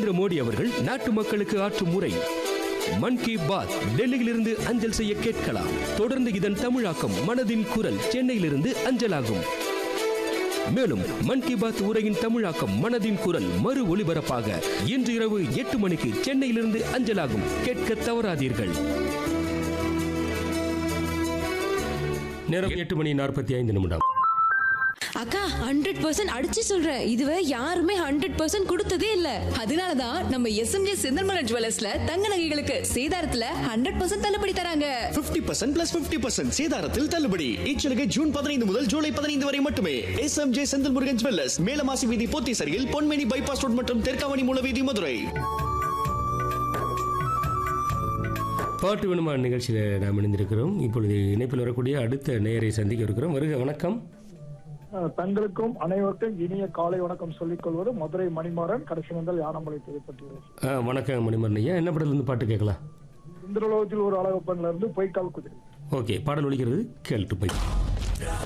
நரேந்திர மோடி அவர்கள் நாட்டு மக்களுக்கு ஆற்றும் உரை மன் கி பாத் டெல்லியிலிருந்து அஞ்சல் செய்ய கேட்கலாம் தொடர்ந்து இதன் தமிழாக்கம் மனதின் குரல் சென்னையிலிருந்து அஞ்சலாகும் மேலும் மன் கி பாத் உரையின் தமிழாக்கம் மனதின் குரல் மறு ஒளிபரப்பாக இன்று இரவு எட்டு மணிக்கு சென்னையிலிருந்து அஞ்சலாகும் கேட்க தவறாதீர்கள் நேரம் எட்டு மணி நாற்பத்தி ஐந்து நிமிடம் அக்கா ஹண்ட்ரட் பர்சன்ட் அடிச்சு சொல்றேன் இதுவே யாருமே ஹண்ட்ரட் பர்சன்ட் கொடுத்ததே இல்ல அதனாலதான் நம்ம எஸ்எம்ஜி செந்தல்மலர் ஜுவல்லர்ஸ்ல தங்க நகைகளுக்கு சேதாரத்துல ஹண்ட்ரட் பர்சன்ட் தள்ளுபடி தராங்க 50% பர்சன்ட் பிளஸ் பிப்டி பர்சன்ட் சேதாரத்தில் தள்ளுபடி இச்சலுகை ஜூன் பதினைந்து முதல் ஜூலை பதினைந்து வரை மட்டுமே எஸ் எம் ஜே செந்தில் முருகன் ஜுவல்லர்ஸ் மேலமாசி வீதி போத்தீசரியில் பொன்மேனி பைபாஸ் ரோட் மற்றும் தெற்காவணி மூலவீதி மதுரை பாட்டு வேணுமா நிகழ்ச்சியில் நாம் இணைந்திருக்கிறோம் இப்பொழுது இணைப்பில் வரக்கூடிய அடுத்த நேயரை சந்திக்க இருக்கிறோம் வருக வணக்கம் அஹ் தங்களுக்கும் அனைவருக்கும் இனிய காலை வணக்கம் சொல்லிக் கொள்வது மதுரை மணிமாறன் கடைசி வந்தால் யானமலை திருப்பட்டி ஆ, வணக்கம் மணிமரன் ஐயா என்ன படத்துல இருந்து பாட்டு கேட்கலாம் இந்திரலோகத்தில் ஒரு அழகப்பன்ல இருந்து பொய்க்கால் குதிரை ஓகே பாடல் ஒலிக்கிறது கேள்ட்டு போய்